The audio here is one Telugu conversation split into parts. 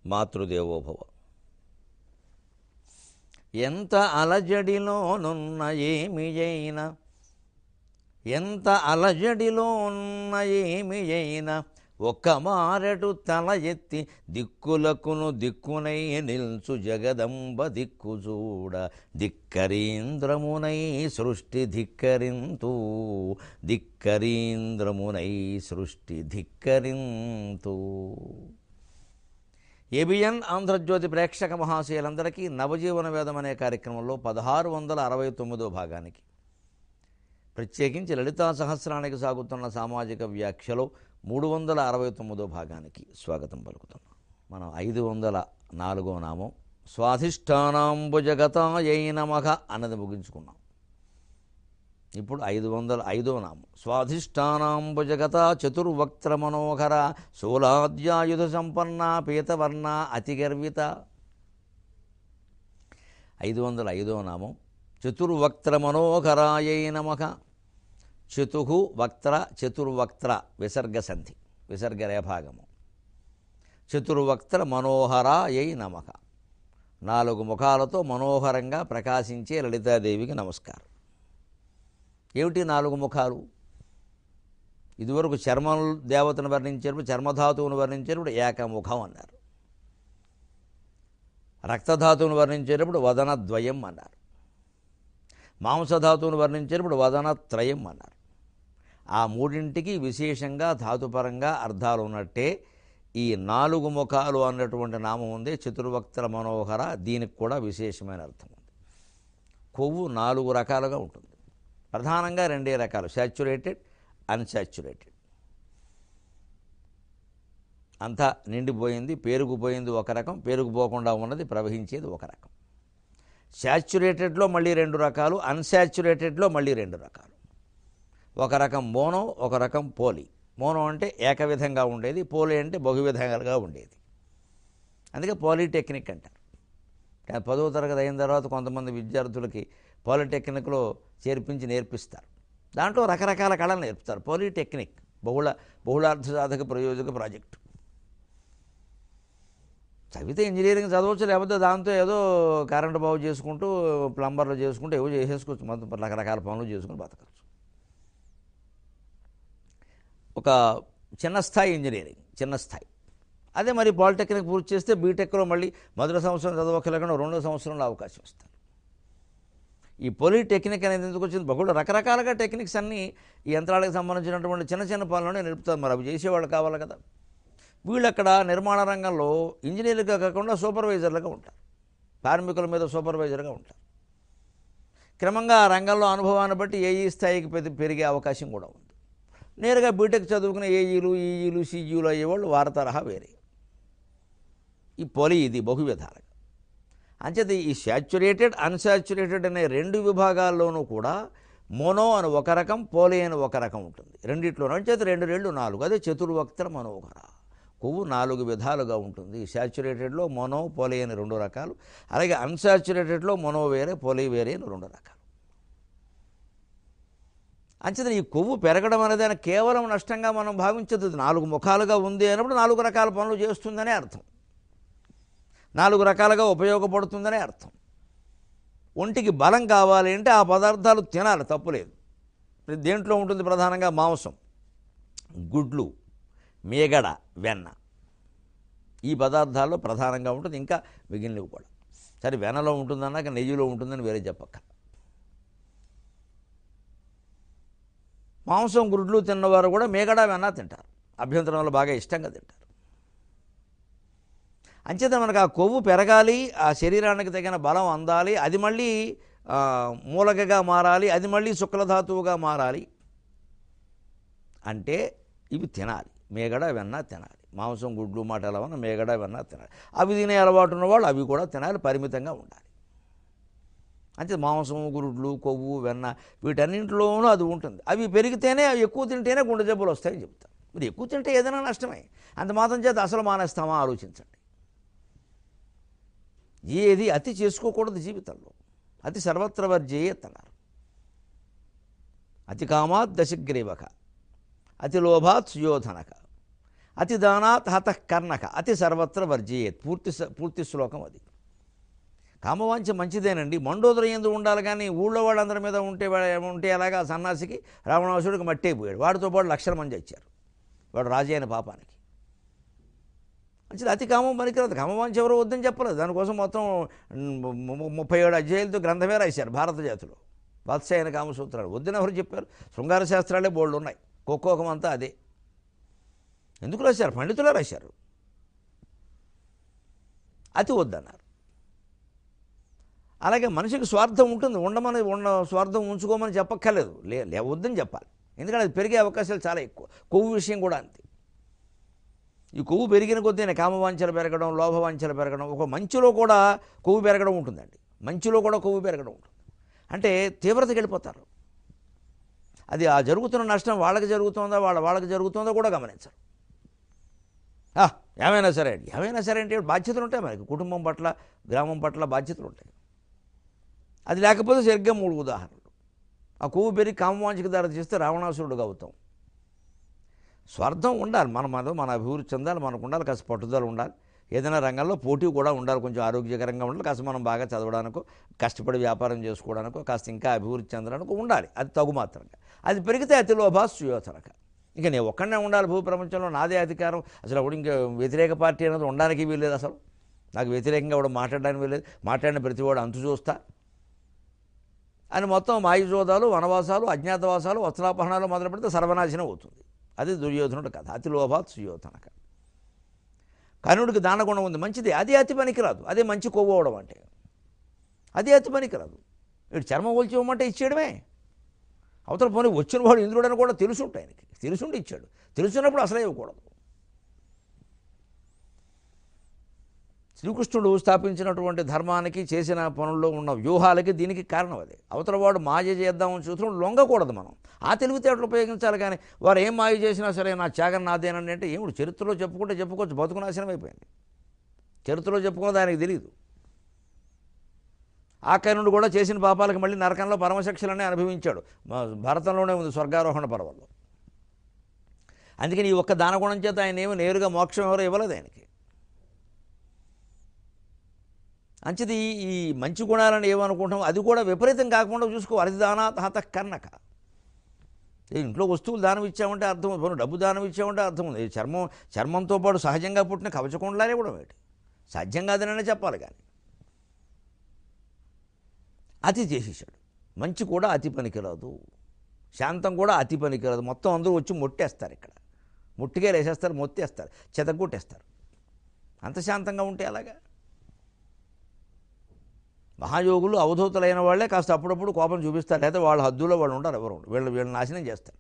మాతృదేవోభవ ఎంత అలజడిలోనున్న ఏమి అయినా ఎంత అలజడిలోనున్న ఏమి అయినా ఒక్క మారటు తల ఎత్తి దిక్కులకును దిక్కునై నిల్చు జగదంబ దిక్కు చూడ దిక్కరీంద్రమునై సృష్టి ధిక్కరింతు దిక్కరీంద్రమునై సృష్టి ధిక్కరింతు ఏబిఎన్ ఆంధ్రజ్యోతి ప్రేక్షక మహాశయులందరికీ నవజీవన వేదం అనే కార్యక్రమంలో పదహారు వందల అరవై తొమ్మిదో భాగానికి ప్రత్యేకించి లలితా సహస్రానికి సాగుతున్న సామాజిక వ్యాఖ్యలో మూడు వందల అరవై తొమ్మిదో భాగానికి స్వాగతం పలుకుతున్నాం మనం ఐదు వందల నాలుగో నామం స్వాధిష్టానాంబుజగతాయై నమః అన్నది ముగించుకున్నాం ఇప్పుడు ఐదు వందల ఐదో నామం స్వాధిష్టానాంబుజగత చతుర్వక్త్ర మనోహర శూలాద్యాయుధ సంపన్న పీతవర్ణ అతిగర్విత ఐదు వందల ఐదో నామం చతుర్వక్త్ర మనోహరాయై నమః చతుహు వక్త్ర చతుర్వక్త్ర విసర్గ సంధి విసర్గ రేభాగము చతుర్వక్త్ర మనోహరాయై నమః నాలుగు ముఖాలతో మనోహరంగా ప్రకాశించే లలితాదేవికి నమస్కారం ఏమిటి నాలుగు ముఖాలు ఇదివరకు చర్మ దేవతను వర్ణించేటప్పుడు చర్మధాతువును వర్ణించేటప్పుడు ఏకముఖం అన్నారు రక్తధాతువును వర్ణించేటప్పుడు వదనద్వయం అన్నారు మాంసధాతువును వర్ణించేటప్పుడు వదనత్రయం అన్నారు ఆ మూడింటికి విశేషంగా ధాతుపరంగా అర్థాలు ఉన్నట్టే ఈ నాలుగు ముఖాలు అన్నటువంటి నామం ఉంది చతుర్వక్తల మనోహర దీనికి కూడా విశేషమైన అర్థం ఉంది కొవ్వు నాలుగు రకాలుగా ఉంటుంది ప్రధానంగా రెండే రకాలు శాచ్యురేటెడ్ అన్సాచ్యురేటెడ్ అంతా నిండిపోయింది పేరుకుపోయింది ఒక రకం పేరుకుపోకుండా ఉన్నది ప్రవహించేది ఒక రకం శాచ్యురేటెడ్లో మళ్ళీ రెండు రకాలు అన్సాచ్యురేటెడ్లో మళ్ళీ రెండు రకాలు ఒక రకం మోనో ఒక రకం పోలి మోనో అంటే ఏకవిధంగా ఉండేది పోలి అంటే బహువిధంగా ఉండేది అందుకే పాలిటెక్నిక్ అంటారు కానీ పదవ తరగతి అయిన తర్వాత కొంతమంది విద్యార్థులకి పాలిటెక్నిక్లో చేర్పించి నేర్పిస్తారు దాంట్లో రకరకాల కళలు నేర్పుతారు పాలిటెక్నిక్ బహుళ బహుళార్థ సాధక ప్రయోజక ప్రాజెక్టు చదివితే ఇంజనీరింగ్ చదవచ్చు లేకపోతే దాంతో ఏదో కరెంటు బాగు చేసుకుంటూ ప్లంబర్లు చేసుకుంటూ ఏవో చేసేసుకోవచ్చు మొత్తం రకరకాల పనులు చేసుకుని బతకచ్చు ఒక చిన్న స్థాయి ఇంజనీరింగ్ చిన్న స్థాయి అదే మరి పాలిటెక్నిక్ పూర్తి చేస్తే బీటెక్లో మళ్ళీ మొదటి సంవత్సరం చదవకలేకుండా రెండో సంవత్సరంలో అవకాశం ఇస్తారు ఈ పాలిటెక్నిక్ అనేది ఎందుకు వచ్చింది బహుళ రకరకాలుగా టెక్నిక్స్ అన్నీ ఈ యంత్రాలకు సంబంధించినటువంటి చిన్న చిన్న పనులను నేర్పుతారు మరి అవి చేసేవాళ్ళు కావాలి కదా వీళ్ళు అక్కడ నిర్మాణ రంగంలో ఇంజనీర్లుగా కాకుండా సూపర్వైజర్లుగా ఉంటారు కార్మికుల మీద సూపర్వైజర్గా ఉంటారు క్రమంగా ఆ రంగంలో అనుభవాన్ని బట్టి ఏఈ స్థాయికి పెద్ద పెరిగే అవకాశం కూడా ఉంది నేరుగా బీటెక్ చదువుకున్న ఏఈలు ఈఈలు సీఈలు అయ్యేవాళ్ళు వారి తరహా వేరే ఈ పొలి ఇది బహువిధాలుగా అంచేత ఈ శాచ్యురేటెడ్ అన్సాచ్యురేటెడ్ అనే రెండు విభాగాల్లోనూ కూడా మోనో అని ఒక రకం పోలి అని ఒక రకం ఉంటుంది రెండిట్లోనూ అంచేత రెండు రెండు నాలుగు అదే చతుర్వక్తర మనోహర కొవ్వు నాలుగు విధాలుగా ఉంటుంది శాచ్యురేటెడ్లో మొనో పోలి అని రెండు రకాలు అలాగే అన్సాచ్యురేటెడ్లో మొనో వేరే పోలి వేరే అని రెండు రకాలు అంచేత ఈ కొవ్వు పెరగడం అనేది ఆయన కేవలం నష్టంగా మనం భావించదు ఇది నాలుగు ముఖాలుగా ఉంది అన్నప్పుడు నాలుగు రకాల పనులు చేస్తుందనే అర్థం నాలుగు రకాలుగా ఉపయోగపడుతుందనే అర్థం ఒంటికి బలం కావాలి అంటే ఆ పదార్థాలు తినాలి తప్పులేదు దేంట్లో ఉంటుంది ప్రధానంగా మాంసం గుడ్లు మేగడ వెన్న ఈ పదార్థాల్లో ప్రధానంగా ఉంటుంది ఇంకా మిగిలినవి కూడా సరే వెన్నలో ఉంటుందన్నాక నెయ్యిలో ఉంటుందని వేరే చెప్పక్క మాంసం గుడ్లు తిన్నవారు కూడా మేగడ వెన్న తింటారు అభ్యంతరం వల్ల బాగా ఇష్టంగా తింటారు అంచేత మనకు ఆ కొవ్వు పెరగాలి ఆ శరీరానికి తగిన బలం అందాలి అది మళ్ళీ ఆ, మూలకగా మారాలి అది మళ్ళీ శుక్లధాతువుగా మారాలి అంటే ఇవి తినాలి మేగడ వెన్న తినాలి మాంసం గుడ్లు మాటలవన్న మేగడ వెన్న తినాలి అవి తినే అలవాటు ఉన్నవాళ్ళు అవి కూడా తినాలి పరిమితంగా ఉండాలి అంటే మాంసం గురుడ్లు కొవ్వు వెన్న వీటన్నింటిలోనూ అది ఉంటుంది అవి పెరిగితేనే అవి ఎక్కువ తింటేనే గుండె జబ్బులు వస్తాయని చెప్తారు మరి ఎక్కువ తింటే ఏదైనా నష్టమే అంత మాత్రం చేత అసలు మానేస్తామా ఆలోచించండి ఏది అతి చేసుకోకూడదు జీవితంలో అతి సర్వత్ర వర్జేయత్ అన్నారు అతి కామాత్ దశగ్రీవక అతి లోభాత్ సుయోధనక అతి దానాత్ హతః కర్ణక అతి సర్వత్ర వర్జయేత్ పూర్తి స- పూర్తి శ్లోకం అది కామవాంఛ మంచిదేనండి మండోదరం ఎందుకు ఉండాలి కానీ ఊళ్ళో వాళ్ళందరి మీద ఉంటే వా- ఉంటే అలాగా ఆ సన్నాసికి రావణాసుడికి మట్టేపోయాడు వాడితో పాటు లక్షల మంది వచ్చారు వాడు రాజే అయిన పాపానికి మంచిది అతి కామం పనికిరాదు కామవాంఛ ఎవరు వద్దని చెప్పలేదు దానికోసం మొత్తం ము- ము- ముప్పై ఏడు అధ్యాయులతో గ్రంథమే రాశారు భారత జాతిలో వాత్సాయన కామసూత్రాలు వద్దని ఎవరు చెప్పారు శృంగార శాస్త్రాలే బోల్డ్ ఉన్నాయి కుక్కోకం అంతా అదే ఎందుకు రాశారు పండితులే రాశారు అతి వద్దన్నారు అలాగే మనిషికి స్వార్థం ఉంటుంది ఉండమని ఉండ స్వార్థం ఉంచుకోమని చెప్పక్కర్లేదు లే లే వద్దని చెప్పాలి ఎందుకంటే అది పెరిగే అవకాశాలు చాలా ఎక్కువ కొవ్వు విషయం కూడా అంతే ఈ కొవ్వు పెరిగిన కొద్దీ కామవాంఛలు పెరగడం లోభవాంఛలు పెరగడం ఒక మంచులో కూడా కొవ్వు పెరగడం ఉంటుందండి మంచులో కూడా కొవ్వు పెరగడం ఉంటుంది అంటే తీవ్రతకి వెళ్ళిపోతారు అది ఆ జరుగుతున్న నష్టం వాళ్ళకి జరుగుతుందా వాళ్ళ వాళ్ళకి జరుగుతుందో కూడా గమనించరు ఆ, ఏమైనా సరే అండి ఏమైనా సరే అంటే బాధ్యతలు ఉంటాయి మనకి కుటుంబం పట్ల గ్రామం పట్ల బాధ్యతలు ఉంటాయి అది లేకపోతే సరిగ్గా మూడు ఉదాహరణలు ఆ కొవ్వు పెరిగి కామవాంఛకి దారి చేస్తే రావణాసురుడుగా అవుతాం స్వార్థం ఉండాలి మన మన మన అభివృద్ధి చెందాలి మనకు ఉండాలి కాస్త పట్టుదల ఉండాలి ఏదైనా రంగంలో పోటీ కూడా ఉండాలి కొంచెం ఆరోగ్యకరంగా ఉండాలి కాస్త మనం బాగా చదవడానికో కష్టపడి వ్యాపారం చేసుకోవడానికో కాస్త ఇంకా అభివృద్ధి చెందడానికో ఉండాలి అది తగు మాత్రంగా అది పెరిగితే అతి లోభా సుయోచనక ఇక నేను ఒక్కడనే ఉండాలి భూ ప్రపంచంలో నాదే అధికారం అసలు అప్పుడు ఇంకా వ్యతిరేక పార్టీ అనేది ఉండడానికి వీల్లేదు అసలు నాకు వ్యతిరేకంగా కూడా మాట్లాడడానికి వీల్లేదు మాట్లాడిన ప్రతివాడు అంతు చూస్తా అని మొత్తం మాయుజోదాలు వనవాసాలు అజ్ఞాతవాసాలు వస్త్రాపహరణాలు మొదలు పెడితే సర్వనాశనం అవుతుంది అది దుర్యోధనుడు కథ అతి లోభాత్ సుయోధనక కర్ణుడికి దానగుణం ఉంది మంచిది అది అతి పనికిరాదు అదే మంచి కొవ్వు అవడం అంటే అది అతి పనికిరాదు ఇటు చర్మం కొలిచి ఇవ్వమంటే ఇచ్చేయడమే అవతల పోనీ వచ్చిన వాడు ఇంద్రుడని కూడా తెలుసుంటే ఆయనకి తెలుసుండి ఇచ్చాడు తెలుసున్నప్పుడు అసలే ఇవ్వకూడదు శ్రీకృష్ణుడు స్థాపించినటువంటి ధర్మానికి చేసిన పనుల్లో ఉన్న వ్యూహాలకి దీనికి కారణం అదే అవతల వాడు మాయ చేద్దామని చూసినప్పుడు లొంగకూడదు మనం ఆ తెలివితేటలు ఉపయోగించాలి కానీ వారు ఏం మాయ చేసినా సరే నా త్యాగం నాదేనండి అంటే ఏమిటి చరిత్రలో చెప్పుకుంటే చెప్పుకోవచ్చు బతుకు నాశనం అయిపోయింది చరిత్రలో చెప్పుకున్నది ఆయనకు తెలియదు ఆ కర్ణుడు కూడా చేసిన పాపాలకు మళ్ళీ నరకంలో పరమశిక్షలనే అనుభవించాడు మా భారతంలోనే ఉంది స్వర్గారోహణ పర్వంలో అందుకని ఈ ఒక్క దానగుణం చేత ఆయన ఏమి నేరుగా మోక్షం ఎవరో ఇవ్వలేదు ఆయనకి అంచిది ఈ మంచి గుణాలను ఏమనుకుంటాం అది కూడా విపరీతం కాకుండా చూసుకో అరిదానా హత కర్ణక ఏ ఇంట్లో వస్తువులు దానం ఇచ్చామంటే అర్థం ఉంది పోనీ డబ్బు దానం ఇచ్చామంటే అర్థం ఉంది ఈ చర్మం చర్మంతో పాటు సహజంగా పుట్టిన కవచకుండలానే కూడా ఏంటి సాధ్యం కాదననే చెప్పాలి కానీ అతి చేసేసాడు మంచి కూడా అతి పనికిరాదు శాంతం కూడా అతి పనికిరాదు మొత్తం అందరూ వచ్చి మొట్టేస్తారు ఇక్కడ ముట్టిగా వేసేస్తారు మొత్తేస్తారు చెతగొట్టేస్తారు అంత శాంతంగా ఉంటే అలాగా మహాయోగులు అవధూతలైన వాళ్ళే కాస్త అప్పుడప్పుడు కోపం చూపిస్తారు లేదా వాళ్ళ హద్దులో వాళ్ళు ఉంటారు ఎవరు ఉండరు. వీళ్ళు వీళ్ళని నాశనం చేస్తారు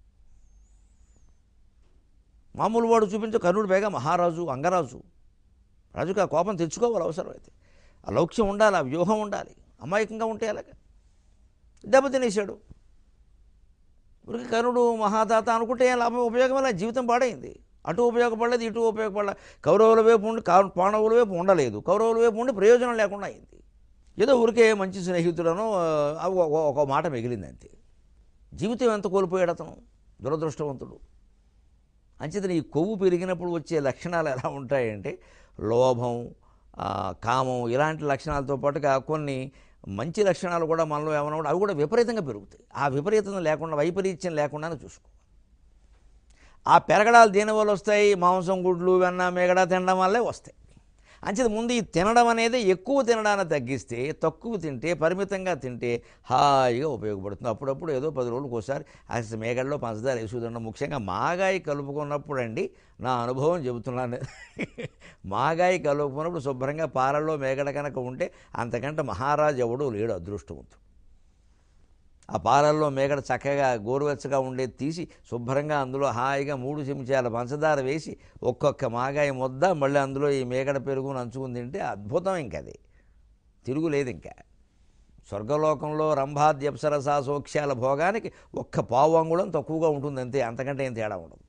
మామూలు వాడు చూపించే కర్ణుడు పైగా మహారాజు అంగరాజు రాజుకి ఆ కోపం తెచ్చుకోవాలి అవసరమైతే ఆ లౌక్యం ఉండాలి ఆ వ్యూహం ఉండాలి అమాయకంగా ఉంటే అలాగా దెబ్బతినేశాడు ఊరికి కర్ణుడు మహాదాత అనుకుంటే ఏం లాభం ఉపయోగం లేదు జీవితం పాడైంది అటు ఉపయోగపడలేదు ఇటు ఉపయోగపడలేదు కౌరవుల వైపు ఉండి కా- పాండవుల వైపు ఉండలేదు కౌరవుల వైపు ఉండి ప్రయోజనం లేకుండా అయింది ఏదో ఊరికే మంచి స్నేహితులను ఆ, ఒక- ఒక- ఒక మాట మిగిలింది అంతే జీవితం ఎంత కోల్పోయాడు అతను దురదృష్టవంతుడు అంచేతని ఈ కొవ్వు పెరిగినప్పుడు వచ్చే లక్షణాలు ఎలా ఉంటాయంటే లోభం ఆ, కామం ఇలాంటి లక్షణాలతో పాటుగా కొన్ని మంచి లక్షణాలు కూడా మనలో ఏమైనా ఉంటే అవి కూడా విపరీతంగా పెరుగుతాయి ఆ విపరీతం లేకుండా వైపరీత్యం లేకుండానే చూసుకో ఆ పెరగడాలు దేని వల్ల వస్తాయి మాంసం గుడ్లు వెన్న మేగడ తినడం వల్లే వస్తాయి అంచేది ముందు ఈ తినడం అనేది ఎక్కువ తినడాన్ని తగ్గిస్తే తక్కువ తింటే పరిమితంగా తింటే హాయిగా ఉపయోగపడుతుంది అప్పుడప్పుడు ఏదో పది రోజులకు ఒకసారి అసలు మేగడలో పంచదార వేసుకుతుండడం ముఖ్యంగా మాగాయి కలుపుకున్నప్పుడు అండి నా అనుభవం చెబుతున్నాను మాగాయి కలుపుకున్నప్పుడు శుభ్రంగా పాలల్లో మేగడ కనుక ఉంటే అంతకంటే మహారాజు ఎవడు లేడు అదృష్టవంతుడు ఆ పాలల్లో మేగడ చక్కగా గోరువెచ్చగా ఉండేది తీసి శుభ్రంగా అందులో హాయిగా మూడు చెంచాల పంచదార వేసి ఒక్కొక్క మాగాయ ముద్ద మళ్ళీ అందులో ఈ మేగడ పెరుగు నంచుకుని తింటే అద్భుతం ఇంక అది తిరుగులేదు ఇంకా స్వర్గలోకంలో రంభాద్యప్సరసా సోక్ష్యాల భోగానికి ఒక్క పావు అంగుళం తక్కువగా ఉంటుంది అంతే అంతకంటే ఏం తేడా ఉండదు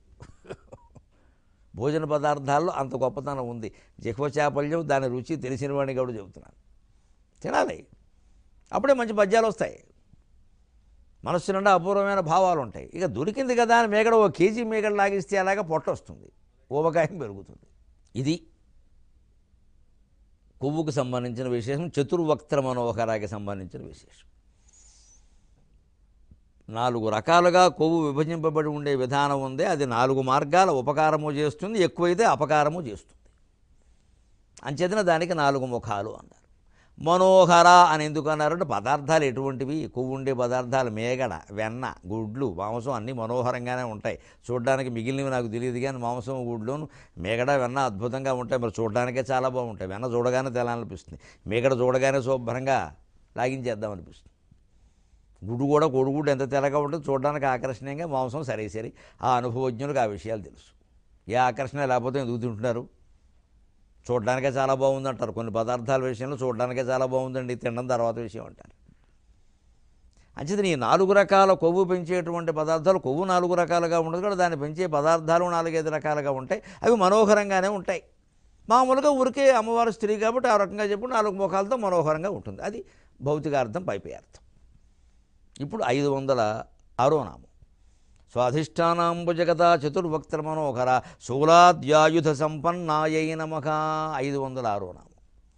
భోజన పదార్థాల్లో అంత గొప్పతనం ఉంది జిహ్వ చాపల్యం దాని రుచి తెలిసిన వాడిని కూడా చెబుతున్నాను తినాలి అప్పుడే మంచి పద్యాలు వస్తాయి మనస్సు నిండా అపూర్వమైన భావాలు ఉంటాయి ఇక దొరికింది కదా అని మేగడ ఓ కేజీ మేగడ లాగిస్తే అలాగా పొట్ట వస్తుంది ఊబకాయం పెరుగుతుంది ఇది కొవ్వుకు సంబంధించిన విశేషం చతుర్వక్త్ర మనోహరాకి సంబంధించిన విశేషం నాలుగు రకాలుగా కొవ్వు విభజింపబడి ఉండే విధానం ఉంది అది నాలుగు మార్గాల ఉపకారము చేస్తుంది ఎక్కువైతే అపకారము చేస్తుంది అంచేతన దానికి నాలుగు ముఖాలు అన్నారు మనోహర అని ఎందుకు అన్నారంటే పదార్థాలు ఎటువంటివి కొవ్వు ఉండే పదార్థాలు మేగడ వెన్న గుడ్లు మాంసం అన్నీ మనోహరంగానే ఉంటాయి చూడడానికి మిగిలినవి నాకు తెలియదు కానీ మాంసం గుడ్లు మేగడ వెన్న అద్భుతంగా ఉంటాయి మరి చూడడానికే చాలా బాగుంటాయి వెన్న చూడగానే తెలాలనిపిస్తుంది మేగడ చూడగానే శుభ్రంగా లాగించేద్దాం అనిపిస్తుంది గుడ్డు కూడా కొడుగుడ్డు ఎంత తెల్లగా ఉంటుంది చూడడానికి ఆకర్షణీయంగా మాంసం సరే సరే ఆ అనుభవజ్ఞులకు ఆ విషయాలు తెలుసు ఏ ఆకర్షణ లేకపోతే ఎందుకు తింటున్నారు చూడడానికే చాలా బాగుంది అంటారు కొన్ని పదార్థాల విషయంలో చూడడానికే చాలా బాగుందండి తినడం తర్వాత విషయం అంటారు అంచేది ఈ నాలుగు రకాల కొవ్వు పెంచేటువంటి పదార్థాలు కొవ్వు నాలుగు రకాలుగా ఉండదు కూడా దాన్ని పెంచే పదార్థాలు నాలుగైదు రకాలుగా ఉంటాయి అవి మనోహరంగానే ఉంటాయి మామూలుగా ఊరికే అమ్మవారు స్త్రీ కాబట్టి ఆ రకంగా చెప్పి నాలుగు ముఖాలతో మనోహరంగా ఉంటుంది అది భౌతికార్థం పైపై అర్థం ఇప్పుడు ఐదు వందల ఆరో నామం స్వాధిష్టానాంబు జగత చతుర్వక్త్ర మనోహర శూలాద్యాయుధ సంపన్నాయై నమః ఐదు వందల ఆరో నామం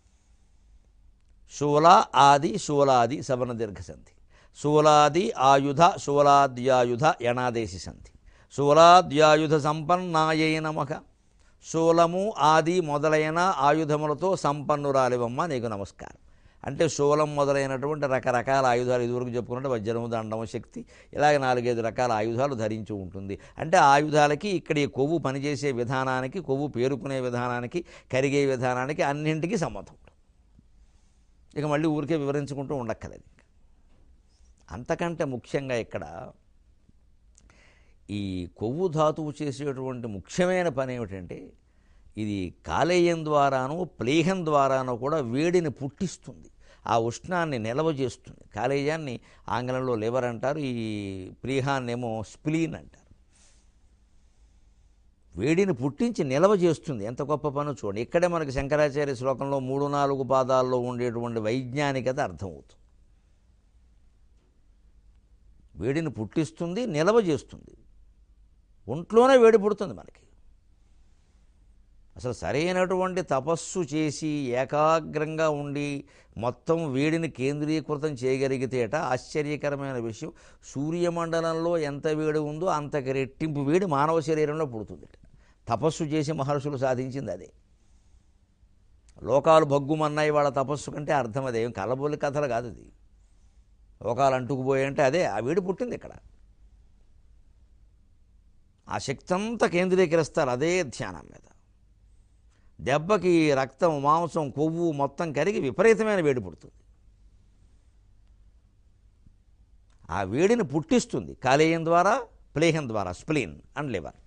శూల ఆది శూలాది సవన దీర్ఘ సంధి శూలాది ఆయుధ శూలాద్యాయుధ యణాదేశి సంధి శూలాద్యాయుధ సంపన్నాయై నమః శూలము ఆది మొదలైన ఆయుధములతో సంపన్నురాలివమ్మ నీకు నమస్కారం అంటే శూలం మొదలైనటువంటి రకరకాల ఆయుధాలు ఇదివరకు చెప్పుకున్నట్టు వజ్రము దండము శక్తి ఇలాగ నాలుగైదు రకాల ఆయుధాలు ధరించి ఉంటుంది అంటే ఆయుధాలకి ఇక్కడ ఈ కొవ్వు పనిచేసే విధానానికి కొవ్వు పేరుకునే విధానానికి కరిగే విధానానికి అన్నింటికీ సంబంధం ఉంటుంది ఇక మళ్ళీ ఊరికే వివరించుకుంటూ ఉండక్కర్లేదు ఇంకా అంతకంటే ముఖ్యంగా ఇక్కడ ఈ కొవ్వు ధాతువు చేసేటువంటి ముఖ్యమైన పని ఏమిటంటే ఇది కాలేయం ద్వారానో ప్లేహం ద్వారానో కూడా వేడిని పుట్టిస్తుంది ఆ ఉష్ణాన్ని నిల్వ చేస్తుంది కాలేయాన్ని ఆంగ్లంలో లివర్ అంటారు ఈ ప్లీహాన్నేమో స్ప్లీన్ అంటారు వేడిని పుట్టించి నిల్వ చేస్తుంది ఎంత గొప్ప పని చూడండి ఇక్కడే మనకి శంకరాచార్య శ్లోకంలో మూడు నాలుగు పాదాల్లో ఉండేటువంటి వైజ్ఞానికత అర్థమవుతుంది వేడిని పుట్టిస్తుంది నిల్వ చేస్తుంది ఒంట్లోనే వేడి పుడుతుంది మనకి అసలు సరైనటువంటి తపస్సు చేసి ఏకాగ్రంగా ఉండి మొత్తం వేడిని కేంద్రీకృతం చేయగలిగితేట ఆశ్చర్యకరమైన విషయం సూర్యమండలంలో ఎంత వేడి ఉందో అంతకి రెట్టింపు వేడి మానవ శరీరంలో పుడుతుంది తపస్సు చేసి మహర్షులు సాధించింది అదే లోకాలు భగ్గుమన్నాయి వాళ్ళ తపస్సు కంటే అర్థం అదే ఏం కలబోలి కథలు కాదు అది లోకాలు అంటుకుపోయాయంటే అదే ఆ వేడి పుట్టింది ఇక్కడ ఆ శక్తి అంతా కేంద్రీకరిస్తారు అదే ధ్యానం మీద దెబ్బకి రక్తం మాంసం కొవ్వు మొత్తం కరిగి విపరీతమైన వేడి పుడుతుంది ఆ వేడిని పుట్టిస్తుంది కాలేయం ద్వారా ప్లేహం ద్వారా స్ప్లీన్ అండ్ లివర్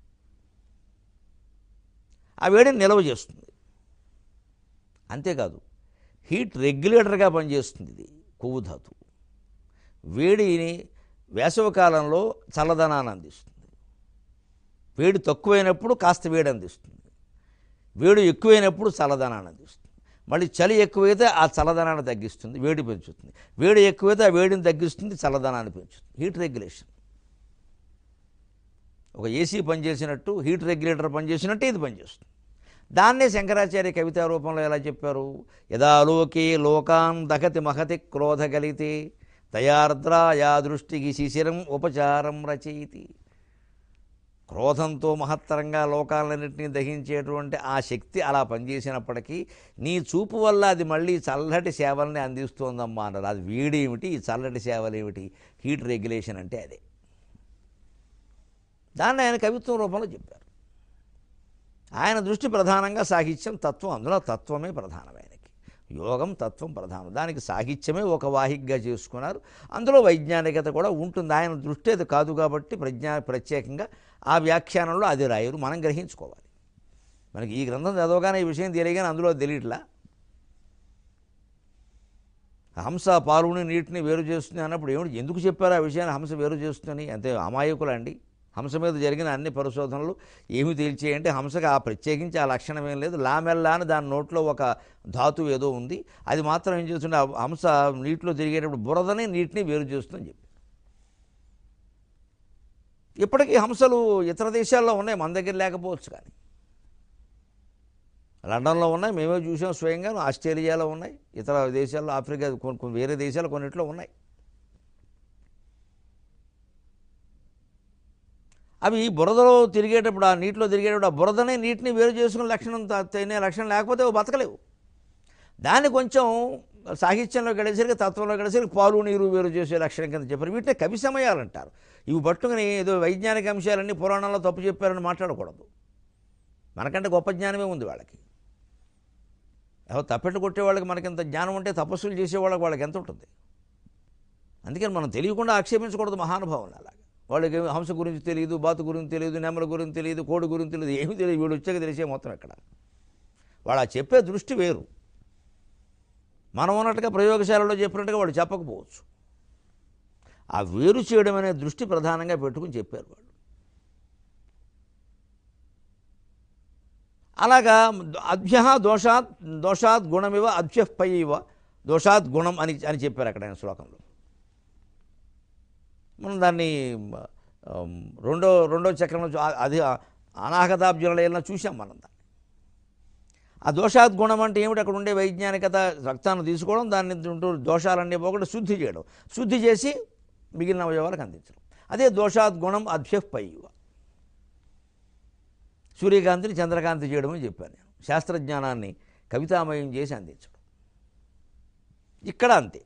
ఆ వేడిని నిల్వ చేస్తుంది అంతేకాదు హీట్ రెగ్యులేటర్గా పనిచేస్తుంది ఇది కొవ్వు ధాతువు వేడిని వేసవికాలంలో చల్లదనాన్ని అందిస్తుంది వేడి తక్కువైనప్పుడు కాస్త వేడి అందిస్తుంది వేడి ఎక్కువైనప్పుడు చల్లదనాన్ని అందిస్తుంది మళ్ళీ చలి ఎక్కువైతే ఆ చల్లదనాన్ని తగ్గిస్తుంది వేడి పెంచుతుంది వేడి ఎక్కువైతే ఆ వేడిని తగ్గిస్తుంది చల్లదనాన్ని పెంచుతుంది హీట్ రెగ్యులేషన్ ఒక ఏసీ పనిచేసినట్టు హీట్ రెగ్యులేటర్ పనిచేసినట్టు ఇది పనిచేస్తుంది దాన్నే శంకరాచార్య కవితా రూపంలో ఎలా చెప్పారు యదాలోకే లోకాన్ దహతి మహతి క్రోధ కలితే దయార్ద్రా యా దృష్టికి శిశిరం ఉపచారం రచయితి క్రోధంతో మహత్తరంగా లోకాలన్నింటినీ దహించేటువంటి ఆ శక్తి అలా పనిచేసినప్పటికీ నీ చూపు వల్ల అది మళ్ళీ చల్లటి సేవల్ని అందిస్తోందమ్మా అన్నారు అది వేడి ఏమిటి ఈ చల్లటి సేవలు ఏమిటి హీట్ రెగ్యులేషన్ అంటే అదే దాన్ని ఆయన కవిత్వం రూపంలో చెప్పారు ఆయన దృష్టి ప్రధానంగా సాహిత్యం తత్వం అందులో తత్వమే ప్రధానం ఆయనకి యోగం తత్వం ప్రధానం దానికి సాహిత్యమే ఒక వాహికగా చేసుకున్నారు అందులో వైజ్ఞానికత కూడా ఉంటుంది ఆయన దృష్టి అది కాదు కాబట్టి ప్రజ్ఞా ప్రత్యేకంగా ఆ వ్యాఖ్యానంలో అది రాయరు మనం గ్రహించుకోవాలి మనకి ఈ గ్రంథం చదవగానే ఈ విషయం తెలియగానే అందులో తెలియట్లా హంస పాలుని నీటిని వేరు చేస్తుంది అన్నప్పుడు ఏమిటి ఎందుకు చెప్పారు ఆ విషయాన్ని హంస వేరు చేస్తుందని అంతే అమాయకులండి హంస మీద జరిగిన అన్ని పరిశోధనలు ఏమి తేల్చేయంటే హంసకి ఆ ప్రత్యేకించి ఆ లక్షణం ఏం లేదు లామెల్లా అని దాని నోట్లో ఒక ధాతువు ఏదో ఉంది అది మాత్రం ఏం చేస్తుంది ఆ హంస నీటిలో తిరిగేటప్పుడు బురదని నీటిని వేరు చేస్తుందని చెప్పి ఇప్పటికీ హంసలు ఇతర దేశాల్లో ఉన్నాయి మన దగ్గర లేకపోవచ్చు కానీ లండన్లో ఉన్నాయి మేమే చూసాం స్వయంగా ఆస్ట్రేలియాలో ఉన్నాయి ఇతర దేశాల్లో ఆఫ్రికా కొన్ని కొన్ని వేరే దేశాలు కొన్నిట్లో ఉన్నాయి అవి బురదలో తిరిగేటప్పుడు ఆ నీటిలో తిరిగేటప్పుడు ఆ బురదనే నీటిని వేరు చేసుకునే లక్షణం త- తినే లక్షణం లేకపోతే అవి బతకలేవు దాన్ని కొంచెం సాహిత్యంలో గడిచేసరికి తత్వంలో గడిచేసరికి పాలు నీరు వేరు చేసే లక్షణం కింద చెప్పారు వీటిని కవి సమయాలు అంటారు ఇవి పట్టుకుని ఏదో వైజ్ఞానిక అంశాలన్నీ పురాణాల్లో తప్పు చెప్పారని మాట్లాడకూడదు మనకంటే గొప్ప జ్ఞానమే ఉంది వాళ్ళకి ఎవరు తప్పెట్టు కొట్టే వాళ్ళకి మనకింత జ్ఞానం ఉంటే తపస్సులు చేసే వాళ్ళకి వాళ్ళకి ఎంత ఉంటుంది అందుకని మనం తెలియకుండా ఆక్షేపించకూడదు మహానుభావులు అలాగా వాళ్ళకి హంస గురించి తెలియదు బాతు గురించి తెలియదు నెమల గురించి తెలియదు కోడి గురించి తెలియదు ఏమీ తెలియదు వీడు వచ్చాక తెలిసే మొత్తం ఎక్కడ వాళ్ళు ఆ చెప్పే దృష్టి వేరు మనం ఉన్నట్టుగా ప్రయోగశాలలో చెప్పినట్టుగా వాళ్ళు చెప్పకపోవచ్చు ఆ వేరు చేయడం అనే దృష్టి ప్రధానంగా పెట్టుకుని చెప్పారు వాళ్ళు అలాగా అభ్య దోషాత్ దోషాత్ గుణమివ అభ్య పై ఇవ దోషాత్ గుణం అని అని చెప్పారు అక్కడ ఆయన శ్లోకంలో మనం దాన్ని ఆమ్, రెండో రెండో చక్రంలో చూ- ఆ- అది అనాహతాబ్జంలో చూసాం మనం దాన్ని ఆ దోషాత్ గుణం అంటే ఏమిటి అక్కడ ఉండే వైజ్ఞానికత రక్తాన్ని తీసుకోవడం దాన్ని ఉంటూ దోషాలన్నీ పోకుండా శుద్ధి చేయడం శుద్ధి చేసి మిగిలిన అవయవాలకు అందించడం అదే దోషాత్ గుణం అభ్య పై ఇవ సూర్యకాంతిని చంద్రకాంతి చేయడం అని చెప్పాను నేను శాస్త్రజ్ఞానాన్ని కవితామయం చేసి అందించడం ఇక్కడ అంతే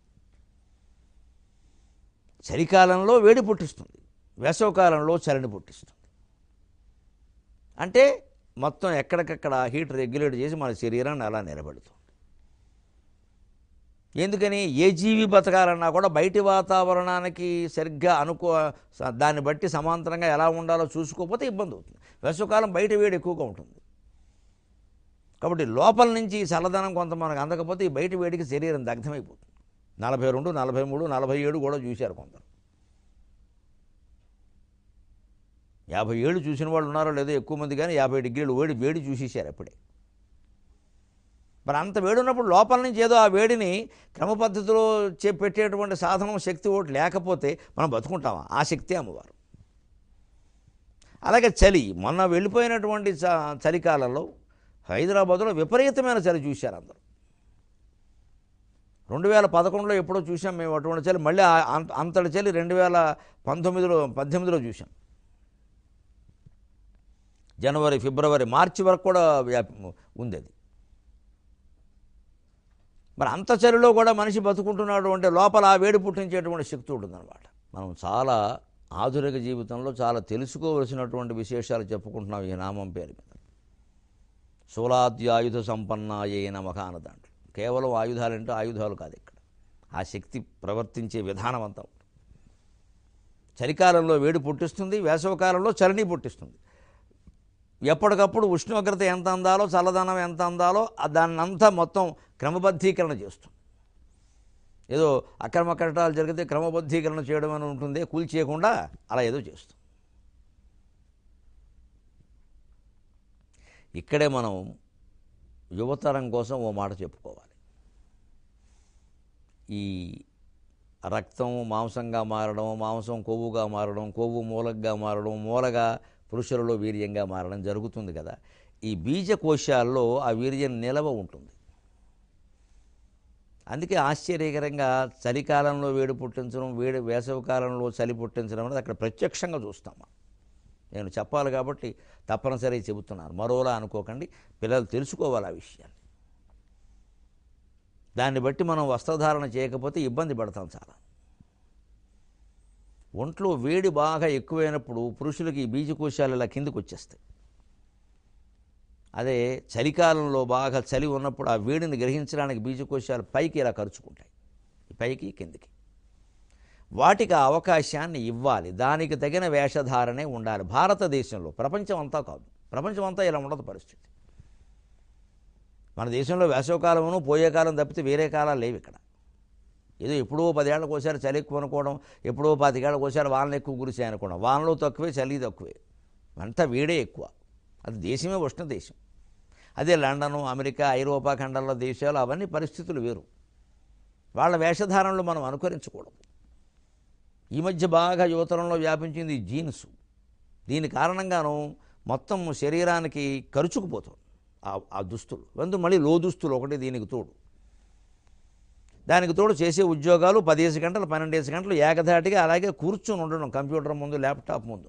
చలికాలంలో వేడి పుట్టిస్తుంది వేసవకాలంలో చలిని పుట్టిస్తుంది అంటే మొత్తం ఎక్కడికక్కడ హీట్ రెగ్యులేట్ చేసి మన శరీరాన్ని అలా నిలబెడుతుంది ఎందుకని ఏ జీవి బతకాలన్నా కూడా బయటి వాతావరణానికి సరిగ్గా అనుకో స- దాన్ని బట్టి సమాంతరంగా ఎలా ఉండాలో చూసుకోకపోతే ఇబ్బంది అవుతుంది వేసవకాలం బయట వేడి ఎక్కువగా ఉంటుంది కాబట్టి లోపల నుంచి ఈ చల్లదనం కొంత మనకు అందకపోతే ఈ బయట వేడికి శరీరం దగ్ధమైపోతుంది నలభై రెండు నలభై మూడు నలభై ఏడు కూడా చూశారు కొందరు యాభై ఏళ్ళు చూసిన వాళ్ళు ఉన్నారో లేదో ఎక్కువ మంది కానీ యాభై డిగ్రీలు వేడి వేడి చూసేశారు అప్పుడే మరి అంత వేడి ఉన్నప్పుడు లోపల నుంచి ఏదో ఆ వేడిని క్రమ పద్ధతిలో చే పెట్టేటువంటి సాధనం శక్తి ఒకటి లేకపోతే మనం బతుకుంటామా ఆ శక్తి అమ్మవారు అలాగే చలి మొన్న వెళ్ళిపోయినటువంటి చ- చలికాలంలో హైదరాబాద్లో విపరీతమైన చలి చూశారు అందరూ రెండు వేల పదకొండులో ఎప్పుడో చూసాం మేము అటువంటి చలి మళ్ళీ ఆ- అంత అంతటి చలి రెండు వేల పంతొమ్మిదిలో పద్దెనిమిదిలో చూసాం జనవరి ఫిబ్రవరి మార్చి వరకు కూడా వ్యాపి ఉంది అది మరి అంత చలిలో కూడా మనిషి బతుకుంటున్నాడు అంటే లోపల ఆ వేడి పుట్టించేటువంటి శక్తి ఉంటుందన్నమాట మనం చాలా ఆధునిక జీవితంలో చాలా తెలుసుకోవలసినటువంటి విశేషాలు చెప్పుకుంటున్నాం ఈ నామం పేరు మీద శూలాద్యాయుధ సంపన్నాయే నమక అన్న దాంట్లో కేవలం ఆయుధాలంటే ఆయుధాలు కాదు ఇక్కడ ఆ శక్తి ప్రవర్తించే విధానం అంతా ఉంటుంది చలికాలంలో వేడి పుట్టిస్తుంది వేసవకాలంలో చలిని పుట్టిస్తుంది ఎప్పటికప్పుడు ఉష్ణోగ్రత ఎంత అందాలో చల్లదనం ఎంత అందాలో ఆ దాన్నంతా మొత్తం క్రమబద్ధీకరణ చేస్తుంది ఏదో అక్రమ కట్టడాలు జరిగితే క్రమబద్ధీకరణ చేయడం అని ఉంటుంది కూల్చేయకుండా అలా ఏదో చేస్తుంది ఇక్కడే మనం యువతరం కోసం ఓ మాట చెప్పుకోవాలి ఈ రక్తం మాంసంగా మారడం మాంసం కొవ్వుగా మారడం కొవ్వు మూలకగా మారడం మూలగా పురుషులలో వీర్యంగా మారడం జరుగుతుంది కదా ఈ బీజకోశాల్లో ఆ వీర్యం నిలవ ఉంటుంది అందుకే ఆశ్చర్యకరంగా చలికాలంలో వేడి పుట్టించడం వేడి వేసవికాలంలో చలి పుట్టించడం అనేది అక్కడ ప్రత్యక్షంగా చూస్తాం మనం. నేను చెప్పాలి కాబట్టి తప్పనిసరి చెబుతున్నాను మరోలా అనుకోకండి పిల్లలు తెలుసుకోవాలి ఆ విషయాన్ని దాన్ని బట్టి మనం వస్త్రధారణ చేయకపోతే ఇబ్బంది పడతాం చాలా ఒంట్లో వేడి బాగా ఎక్కువైనప్పుడు పురుషులకి ఈ బీజకోశాలు ఇలా కిందకు వచ్చేస్తాయి అదే చలికాలంలో బాగా చలి ఉన్నప్పుడు ఆ వేడిని గ్రహించడానికి బీజకోశాలు పైకి ఇలా ఖర్చుకుంటాయి పైకి కిందికి వాటికి ఆ అవకాశాన్ని ఇవ్వాలి దానికి తగిన వేషధారణే ఉండాలి భారతదేశంలో ప్రపంచం అంతా కాదు ప్రపంచం అంతా ఇలా ఉండదు పరిస్థితి మన దేశంలో వేసవకాలమును పోయే కాలం తప్పితే వేరే కాలాలు లేవు ఇక్కడ ఏదో ఎప్పుడో పదేళ్ళకి ఒకసారి చలి ఎక్కువ అనుకోవడం ఎప్పుడో పాతికేళ్ళకి ఒకసారి వానలు ఎక్కువ కురిసాయి అనుకోవడం వానలు తక్కువే చలి తక్కువే అంతా వేడే ఎక్కువ అది దేశమే ఉష్ణ దేశం అదే లండను అమెరికా ఐరోపా ఖండాల్లో దేశాలు అవన్నీ పరిస్థితులు వేరు వాళ్ళ వేషధారణలు మనం అనుకరించకూడదు ఈ మధ్య బాగా యువతరంలో వ్యాపించింది ఈ జీన్స్ దీని కారణంగాను మొత్తం శరీరానికి కరుచుకుపోతుంది ఆ- ఆ దుస్తులు వందు మళ్ళీ లో దుస్తులు ఒకటి దీనికి తోడు దానికి తోడు చేసే ఉద్యోగాలు పదిహేసి గంటలు పన్నెండేసి గంటలు ఏకధాటిగా అలాగే కూర్చొని ఉండడం కంప్యూటర్ ముందు ల్యాప్టాప్ ముందు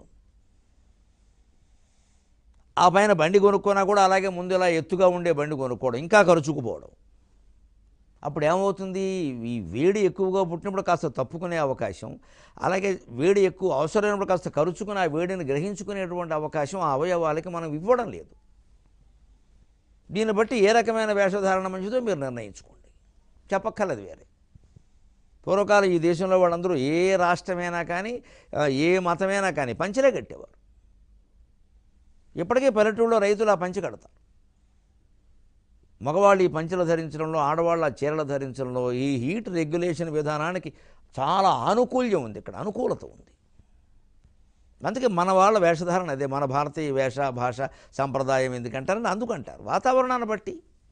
ఆ పైన బండి కొనుక్కున్నా కూడా అలాగే ముందు ఇలా ఎత్తుగా ఉండే బండి కొనుక్కోవడం ఇంకా ఖర్చుకుపోవడం అప్పుడు ఏమవుతుంది ఈ వేడి ఎక్కువగా పుట్టినప్పుడు కాస్త తప్పుకునే అవకాశం అలాగే వేడి ఎక్కువ అవసరమైనప్పుడు కాస్త ఖర్చుకుని ఆ వేడిని గ్రహించుకునేటువంటి అవకాశం ఆ అవయవాలకి మనం ఇవ్వడం లేదు దీన్ని బట్టి ఏ రకమైన వేషధారణ మంచిదో మీరు నిర్ణయించుకోండి చెప్పక్కర్లేదు వేరే పూర్వకాలం ఈ దేశంలో వాళ్ళందరూ ఏ రాష్ట్రమైనా కానీ ఆ, ఏ మతమైనా కానీ పంచలే కట్టేవారు ఇప్పటికీ పల్లెటూళ్ళలో రైతులు ఆ పంచి కడతారు మగవాళ్ళు ఈ పంచెలు ధరించడంలో ఆడవాళ్ళు ఆ చీరలు ధరించడంలో ఈ హీట్ రెగ్యులేషన్ విధానానికి చాలా ఆనుకూల్యం ఉంది ఇక్కడ అనుకూలత ఉంది అందుకే మన వాళ్ళ వేషధారణ అదే మన భారతీయ వేష భాష సంప్రదాయం ఎందుకంటారని అందుకంటారు వాతావరణాన్ని బట్టి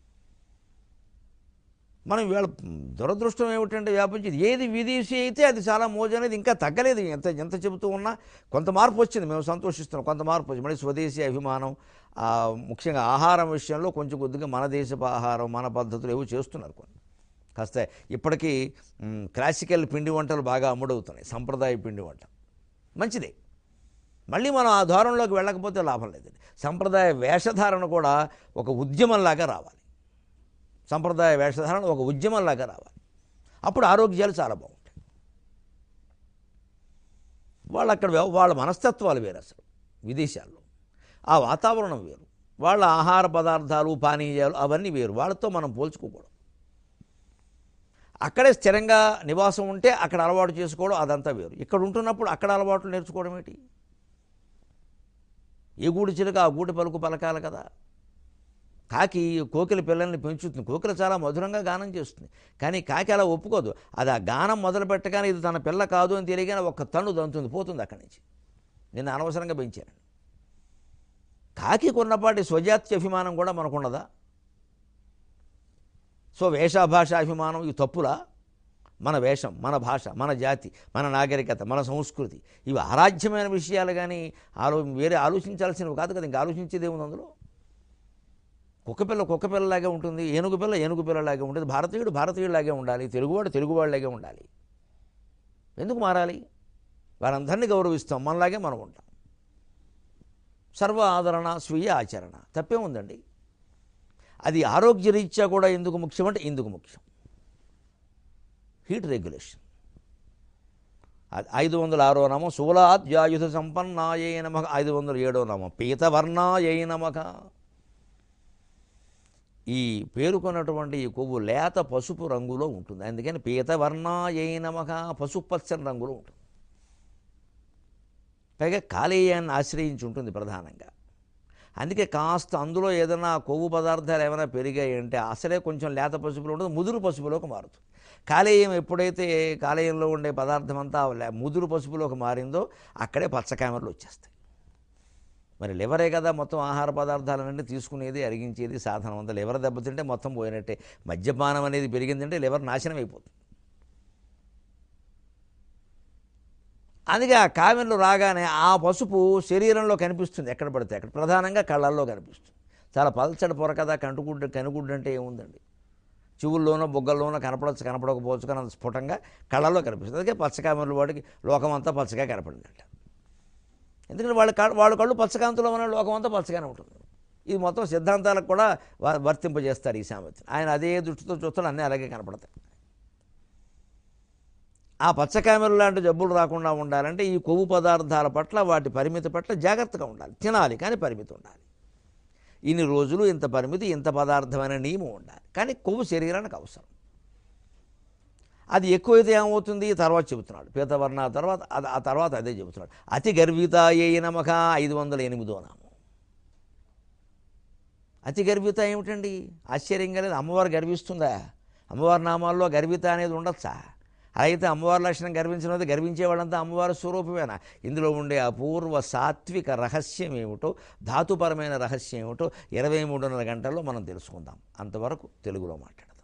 మనం ఇవాళ దురదృష్టం ఏమిటంటే వ్యాపించింది ఏది విదేశీ అయితే అది చాలా మోజు అనేది ఇంకా తగ్గలేదు ఎంత ఎంత చెబుతూ ఉన్నా కొంత మార్పు వచ్చింది మేము సంతోషిస్తున్నాం కొంత మార్పు వచ్చింది మళ్ళీ స్వదేశీ అభిమానం ఆ, ముఖ్యంగా ఆహారం విషయంలో కొంచెం కొద్దిగా మన దేశపు ఆహారం మన పద్ధతులు ఏవో చేస్తున్నారు కొన్ని కాస్త ఇప్పటికీ మ్, క్లాసికల్ పిండి వంటలు బాగా అమ్ముడవుతున్నాయి సంప్రదాయ పిండి వంటలు మంచిదే మళ్ళీ మనం ఆ ధోరణిలోకి వెళ్ళకపోతే లాభం లేదండి సంప్రదాయ వేషధారణ కూడా ఒక ఉద్యమంలాగా రావాలి సంప్రదాయ వేషధారణ ఒక ఉద్యమంలాగా రావాలి అప్పుడు ఆరోగ్యాలు చాలా బాగుంటాయి వాళ్ళు అక్కడ వ్యవ- వాళ్ళ మనస్తత్వాలు వేరు అసలు విదేశాల్లో ఆ వాతావరణం వేరు వాళ్ళ ఆహార పదార్థాలు పానీయాలు అవన్నీ వేరు వాళ్ళతో మనం పోల్చుకోకూడదు అక్కడే స్థిరంగా నివాసం ఉంటే అక్కడ అలవాటు చేసుకోవడం అదంతా వేరు ఇక్కడ ఉంటున్నప్పుడు అక్కడ అలవాట్లు నేర్చుకోవడం ఏంటి ఏ గూడి చిలుక ఆ గూటి పలుకు పలకాలి కదా కాకి కోకిల పిల్లల్ని పెంచుతుంది కోకిల చాలా మధురంగా గానం చేస్తుంది కానీ కాకి అలా ఒప్పుకోదు అది ఆ గానం మొదలు పెట్టగానే ఇది తన పిల్ల కాదు అని తెలియగానే ఒక్క తన్ను దంతుంది పోతుంది అక్కడి నుంచి నిన్ను అనవసరంగా పెంచాను కాకి కొన్నపాటి స్వజాత్య అభిమానం కూడా మనకున్నదా సో వేషాభాష అభిమానం ఇవి తప్పులా మన వేషం మన భాష మన జాతి మన నాగరికత మన సంస్కృతి ఇవి ఆరాధ్యమైన విషయాలు కానీ ఆలో వేరే ఆలోచించాల్సినవి కాదు కదా ఇంకా ఆలోచించేది ఏముంది అందులో కుక్కపిల్ల కుక్కపిల్లలాగే ఉంటుంది ఏనుగు పిల్ల ఏనుగు పిల్లలాగే ఉంటుంది భారతీయుడు భారతీయుడిలాగే ఉండాలి తెలుగువాడు తెలుగువాడిలాగే ఉండాలి ఎందుకు మారాలి వారందరినీ గౌరవిస్తాం మనలాగే మనం ఉంటాం సర్వ ఆదరణ స్వీయ ఆచరణ తప్పే ఉందండి అది ఆరోగ్యరీత్యా కూడా ఎందుకు ముఖ్యం అంటే ఎందుకు ముఖ్యం హీట్ రెగ్యులేషన్ అది ఐదు వందల ఆరో నామం శూలాద్యాయుధ సంపన్నాయే నమ ఐదు వందల ఏడో నామం పీతవర్ణాయే నమక ఈ పేరుకున్నటువంటి ఈ కొవ్వు లేత పసుపు రంగులో ఉంటుంది అందుకని పీతవర్ణాయే నమక పసుపు పచ్చని రంగులో ఉంటుంది పైగా కాలేయాన్ని ఆశ్రయించి ఉంటుంది ప్రధానంగా అందుకే కాస్త అందులో ఏదైనా కొవ్వు పదార్థాలు ఏమైనా పెరిగాయి అంటే అసలే కొంచెం లేత పసుపులో ఉంటుంది ముదురు పసుపులోకి మారుతుంది కాలేయం ఎప్పుడైతే కాలేయంలో ఉండే పదార్థం అంతా లే- ముదురు పసుపులోకి మారిందో అక్కడే పచ్చకామెరలు వచ్చేస్తాయి మరి లివరే కదా మొత్తం ఆహార పదార్థాలన్నీ తీసుకునేది అరిగించేది సాధనం అంతా లివర్ దెబ్బతింటే మొత్తం పోయినట్టే మద్యపానం అనేది పెరిగిందంటే లివర్ నాశనం అయిపోతుంది అందుకే ఆ కామెర్లు రాగానే ఆ పసుపు శరీరంలో కనిపిస్తుంది ఎక్కడ పడితే అక్కడ ప్రధానంగా కళ్ళల్లో కనిపిస్తుంది చాలా పల్చడి పొర కదా కంటుగుడ్డ కనుగుడ్డ అంటే ఏముందండి చెవుల్లోనో బొగ్గల్లోనో కనపడవచ్చు కనపడకపోవచ్చు కానీ అంత స్ఫుటంగా కళ్ళల్లో కనిపిస్తుంది అందుకే పచ్చకామెర్లు వాడికి లోకమంతా పచ్చగా కనపడిందంట ఎందుకంటే వాళ్ళ కళ్ళు వాళ్ళ కళ్ళు పచ్చకాంతిలో ఉన్న లోకం అంతా పచ్చగానే ఉంటుంది ఇది మొత్తం సిద్ధాంతాలకు కూడా వ- వర్తింపజేస్తారు ఈ సామెత ఆయన అదే దృష్టితో చూస్తాడు అన్నీ అలాగే కనపడతాయి ఆ పచ్చకామెరలు లాంటి జబ్బులు రాకుండా ఉండాలంటే ఈ కొవ్వు పదార్థాల పట్ల వాటి పరిమితి పట్ల జాగ్రత్తగా ఉండాలి తినాలి కానీ పరిమితి ఉండాలి ఇన్ని రోజులు ఇంత పరిమితి ఇంత పదార్థమైన నియమం ఉండాలి కానీ కొవ్వు శరీరానికి అవసరం అది ఎక్కువైతే ఏమవుతుంది తర్వాత చెబుతున్నాడు పీతవర్ణ తర్వాత అది- ఆ తర్వాత అదే చెబుతున్నాడు అతి గర్విత ఏ నమక ఐదు వందల ఎనిమిదో నామం అతి గర్విత ఏమిటండి ఆశ్చర్యంగా లేదు అమ్మవారు గర్విస్తుందా అమ్మవారి నామాల్లో గర్విత అనేది ఉండొచ్చా అయితే అమ్మవారి లక్షణం గర్వించినది గర్వించే వాళ్ళంతా అమ్మవారి స్వరూపమేనా ఇందులో ఉండే అపూర్వ సాత్విక రహస్యం ఏమిటో ధాతుపరమైన రహస్యం ఏమిటో ఇరవై మూడున్నర గంటల్లో మనం తెలుసుకుందాం అంతవరకు తెలుగులో మాట్లాడదాం